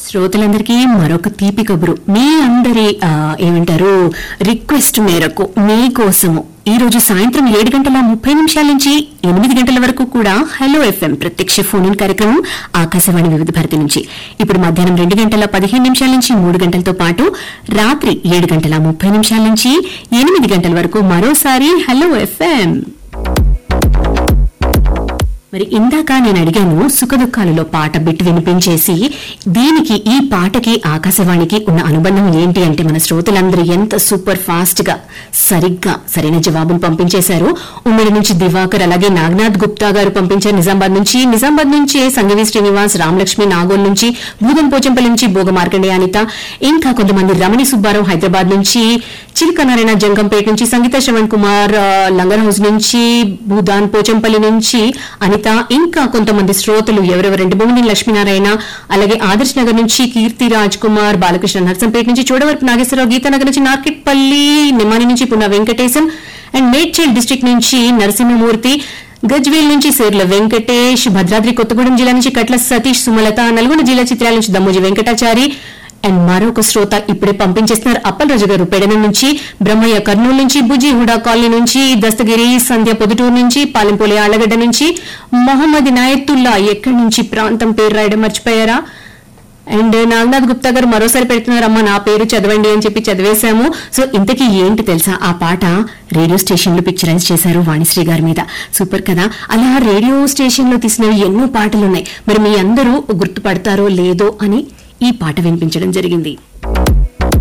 శ్రోతలందరికీ మరొక తీపి కబురు మీ అందరి ఆ, ఏమంటారు రిక్వెస్ట్ మేరకు మీకోసము ఈ రోజు సాయంత్రం ఏడు గంటల ముప్పై నిమిషాల నుంచి ఎనిమిది గంటల వరకు కూడా హలో ఎఫ్ఎం ప్రత్యక్ష ఫోన్ ఇన్ కార్యక్రమం ఆకాశవాణి వివిధ భారతి నుంచి ఇప్పుడు మధ్యాహ్నం రెండు గంటల పదిహేను నిమిషాల నుంచి మూడు గంటలతో పాటు రాత్రి ఏడు గంటల ముప్పై నిమిషాల నుంచి ఎనిమిది గంటల వరకు మరోసారి హలో ఎఫ్ఎం మరి ఇందాక నేను అడిగాను సుఖదుఖాలలో పాట బిట్ వినిపించేసి దీనికి ఈ పాటకి ఆకాశవాణికి ఉన్న అనుబంధం ఏంటి అంటే మన శ్రోతలందరూ ఎంత సూపర్ ఫాస్ట్ గా సరిగ్గా సరైన జవాబులు పంపించేశారు ఉమ్మడి నుంచి దివాకర్ అలాగే నాగనాథ్ గుప్తా గారు పంపించారు నిజామాబాద్ నుంచి నిజామాబాద్ నుంచి సంగవి శ్రీనివాస్ రామలక్ష్మి నాగోల్ నుంచి భూదన్ పోచంపల్లి నుంచి భోగ మార్కండే అనిత ఇంకా కొంతమంది రమణి సుబ్బారావు హైదరాబాద్ నుంచి చిలకనారాయణ జంగంపేట నుంచి సంగీత శ్రవణ్ కుమార్ ఆ, లంగర్ హౌస్ నుంచి భూదాన్ పోచంపల్లి నుంచి అనిత ఇంకా కొంతమంది శ్రోతలు ఎవరెవరంటే భూమిని లక్ష్మీనారాయణ అలాగే ఆదర్శ్ నగర్ నుంచి కీర్తి రాజ్ కుమార్ బాలకృష్ణ నర్సంపేట నుంచి చోడవరపు నాగేశ్వరరావు గీతానగర్ నుంచి నార్కెట్పల్లి నిమాని నుంచి పున్న వెంకటేశం అండ్ మేడ్చల్ డిస్టిక్ నుంచి నరసింహమూర్తి గజ్వేల్ నుంచి సేర్ల వెంకటేష్ భద్రాద్రి కొత్తగూడెం జిల్లా నుంచి కట్ల సతీష్ సుమలత నల్గొండ జిల్లా చిత్రాల నుంచి దమ్మోజి వెంకటాచారి అండ్ మరొక శ్రోత ఇప్పుడే పంపించేస్తున్నారు అప్పలరాజు గారు పెడన నుంచి బ్రహ్మయ్య కర్నూలు నుంచి బుజి హుడా కాలనీ నుంచి దస్తగిరి సంధ్య పొదుటూరు నుంచి పాలెంపోలి ఆళ్లగడ్డ నుంచి మొహమ్మద్ నాయతుల్లా ఎక్కడి నుంచి ప్రాంతం పేరు రాయడం మర్చిపోయారా అండ్ నాగనాథ్ గుప్తా గారు మరోసారి పెడుతున్నారు అమ్మ నా పేరు చదవండి అని చెప్పి చదివేశాము సో ఇంతకీ ఏంటి తెలుసా ఆ పాట రేడియో స్టేషన్ లో పిక్చరైజ్ చేశారు వాణిశ్రీ గారి మీద సూపర్ కదా అలా రేడియో స్టేషన్ లో తీసినవి ఎన్నో పాటలు ఉన్నాయి మరి మీ అందరూ గుర్తుపడతారో లేదో అని ఈ పాట వినిపించడం జరిగింది